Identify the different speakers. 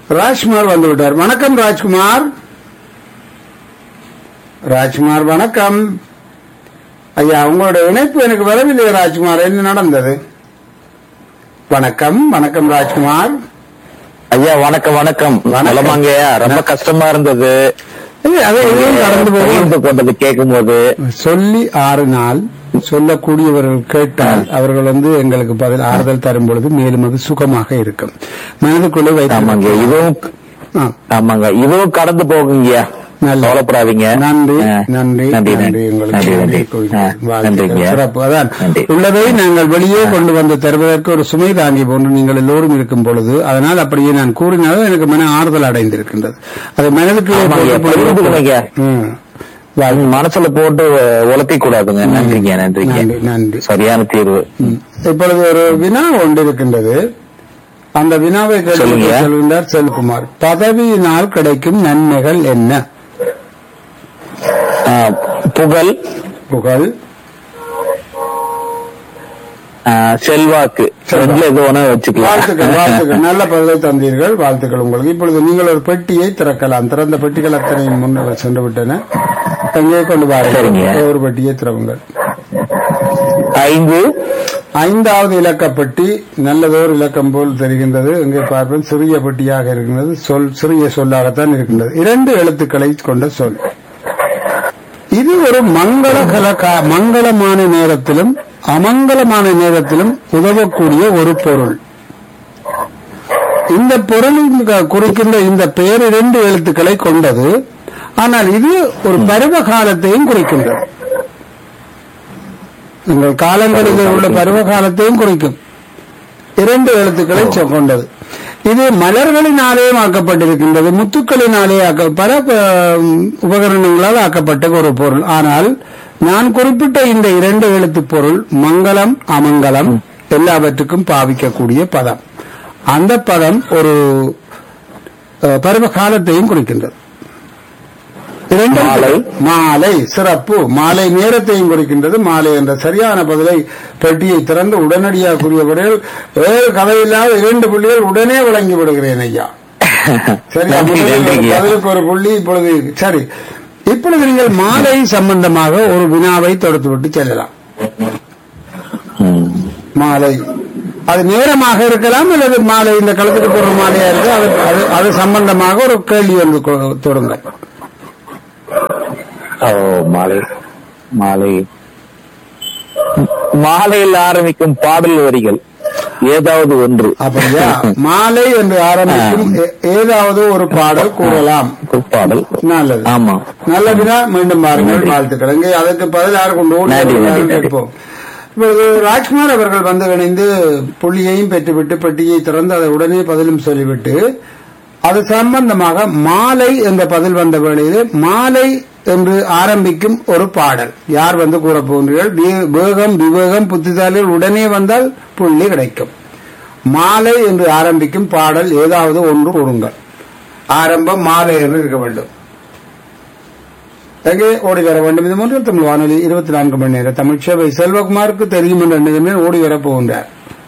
Speaker 1: ராஜ்குமார் வந்து விட்டார் வணக்கம் ராஜ்குமார் ராஜ்குமார் வணக்கம் ஐயா உங்களோட இணைப்பு எனக்கு வரவில்லையே ராஜ்குமார் என்ன நடந்தது வணக்கம் வணக்கம் ராஜ்குமார்
Speaker 2: ஐயா வணக்கம் வணக்கம் நலமாங்க ஐயா ரொம்ப கஷ்டமா இருந்தது
Speaker 1: ஏய், அதை எதையும் கடந்து போகும்
Speaker 2: பகிர்ந்து கொண்டது கேட்கும் போது
Speaker 1: சொல்லி ஆறு நாள் சொல்லக்கூடியவர்கள் கேட்டால் அவர்கள் வந்து எங்களுக்கு பதில் ஆறுதல் தரும் பொழுது மேலும் அது சுகமாக இருக்கும் மனதுக்குள்ளே
Speaker 2: ஆமாங்க
Speaker 1: வைத்து
Speaker 2: இதுவும்
Speaker 1: ஆ,
Speaker 2: ஆமாங்க இதுவும் கடந்து போகுங்கய்யா
Speaker 1: நல்லது.
Speaker 2: கவலைப்படாதீங்க
Speaker 1: நன்றி
Speaker 2: ஆ,
Speaker 1: நன்றி
Speaker 2: நன்றி
Speaker 1: நன்றி உங்களுக்கு
Speaker 2: நன்றி நன்றி
Speaker 1: நன்றி
Speaker 2: ஆ,
Speaker 1: கோவில்.
Speaker 2: நன்றிங்க
Speaker 1: வாழ்த்துக்கள். சிறப்பு அதான்
Speaker 2: நன்றி
Speaker 1: உள்ளதை நாங்கள் வெளியே கொண்டு வந்து தருவதற்கு ஒரு சுமை தாங்கி போன்று நீங்கள் எல்லோரும் இருக்கும் பொழுது அதனால் அப்படியே நான் கூறினாலும் எனக்கு மன ஆறுதல் அடைந்திருக்கின்றது அது மனதுக்கு
Speaker 2: ஆமாங்க, பகிர்ந்துக்கணுங்க.
Speaker 1: ம்.
Speaker 2: அது மனசுல போட்டு உழப்பி கூடாதுங்க நன்றிங்க நன்றிங்க
Speaker 1: நன்றி நன்றி
Speaker 2: சரியான தீர்வு
Speaker 1: ம். இப்பொழுது ஒரு வினா ஒன்று இருக்கின்றது அந்த வினாவை கேட்டு
Speaker 2: சொல்லுங்க.
Speaker 1: சொல்கின்றார் செல்குமார் பதவியினால் கிடைக்கும் நன்மைகள் என்ன
Speaker 2: ஆ, புகழ்
Speaker 1: புகழ்
Speaker 2: ஆ, செல்வாக்கு ரெண்டுல எது வேணா
Speaker 1: வாழ்த்துக்கள்
Speaker 2: வச்சுக்கலாம்
Speaker 1: வாழ்த்துக்கள் நல்ல பதிலை தந்தீர்கள் வாழ்த்துக்கள் உங்களுக்கு இப்பொழுது நீங்கள் ஒரு பெட்டியை திறக்கலாம் திறந்த பெட்டிகள் அத்தனையும் முன்னர் சென்று விட்டன அங்கே கொண்டு வாருங்கள்
Speaker 2: சரிங்க.
Speaker 1: ஒரு பெட்டியை திறவுங்கள்
Speaker 2: ஐந்து
Speaker 1: ஐந்தாவது இலக்க பெட்டி நல்லதோர் இலக்கம் போல் தெரிகின்றது இங்கே பார்ப்பேன் சிறிய பெட்டியாக இருக்கின்றது சொல் சிறிய சொல்லாகத்தான் இருக்கின்றது இரண்டு எழுத்துக்களை கொண்ட சொல் இது ஒரு மங்களகல கா- மங்களமான நேரத்திலும் அமங்கலமான நேரத்திலும் உதவக்கூடிய ஒரு பொருள் இந்த பொருளின் க- குறிக்கின்ற இந்த பெயர் இரண்டு எழுத்துக்களை கொண்டது ஆனால் இது ஒரு பருவ காலத்தையும் குறிக்கின்றது உங்கள் காலங்களில் உள்ள பருவ காலத்தையும் குறிக்கும் இரண்டு எழுத்துக்களை சொ- கொண்டது இது மலர்களினாலே ஆக்கப்பட்டிருக்கின்றது முத்துக்களினாலே ஆக்க பல அஹ், உபகரணங்களால் ஆக்கப்பட்ட ஒரு பொருள் ஆனால் நான் குறிப்பிட்ட இந்த இரண்டு எழுத்து பொருள் மங்களம் அமங்கலம் எல்லாவற்றுக்கும் பாவிக்கக்கூடிய பதம் அந்த பதம் ஒரு அஹ், பருவ காலத்தையும் குறிக்கின்றது இரண்டு
Speaker 2: மாலை.
Speaker 1: மாலை சிறப்பு மாலை நேரத்தையும் குறிக்கின்றது மாலை என்ற சரியான பதிலை பெட்டியை திறந்து உடனடியாக கூறியவர்கள் வேறு கதையில்லாத இரண்டு புள்ளிகள் உடனே வழங்கி விடுகிறேன் ஐயா சரி
Speaker 2: நன்றி,
Speaker 1: முதலில் ஒரு
Speaker 2: நன்றிங்க.
Speaker 1: பதிலுக்கு ஒரு புள்ளி இப்பொழுது சரி இப்பொழுது நீங்கள் மாலை சம்பந்தமாக ஒரு வினாவை தொடுத்து விட்டு செல்லலாம்
Speaker 2: ம்.
Speaker 1: மாலை அது நேரமாக இருக்கலாம் அல்லது மாலை இந்த களத்துக்கு போற மாலையா இருக்கு அது அது அது சம்பந்தமாக ஒரு கேள்வி ஒன்று கொ- தொடுங்கள்
Speaker 2: ஓ மாலை மாலை மாலையில் ஆரம்பிக்கும் பாடல் வரிகள் ஏதாவது ஒன்று
Speaker 1: அப்படியா மாலை என்று ஆரம்பிக்கும் ஏ- ஏதாவது ஒரு பாடல் கூறலாம்
Speaker 2: பாடல்
Speaker 1: நல்லது
Speaker 2: ஆமா
Speaker 1: நல்ல வினா மீண்டும் பாருங்கள் வாழ்த்துக்கள் இங்கே அதற்கு பதிலாக கொண்டு ஓடி
Speaker 2: நன்றி,
Speaker 1: வருகிறார்கள்
Speaker 2: நன்றி, நன்றி.
Speaker 1: கேட்போம் இப்பொழுது ராஜ்குமார் அவர்கள் வந்து இணைந்து புள்ளியையும் பெற்றுவிட்டு பெட்டியை திறந்து அதை உடனே பதிலும் சொல்லிவிட்டு அது சம்பந்தமாக மாலை என்ற பதில் வந்த வேளையில் மாலை என்று ஆரம்பிக்கும் ஒரு பாடல் யார் வந்து கூற போகிறீர்கள் வி- வேகம் விவேகம் புத்திசாலிகள் உடனே வந்தால் புள்ளி கிடைக்கும் மாலை என்று ஆரம்பிக்கும் பாடல் ஏதாவது ஒன்று கூறுங்கள் ஆரம்பம் மாலை என்று இருக்க வேண்டும் எங்கே ஓடி வர வேண்டும் இது மூன்று தமிழ் வானொலி இருபத்தி நான்கு மணி நேரம் தமிழ் சேவை செல்வகுமாருக்கு தெரியும் என்று எண்ணுகின்றேன் ஓடி வரப் போகின்றார்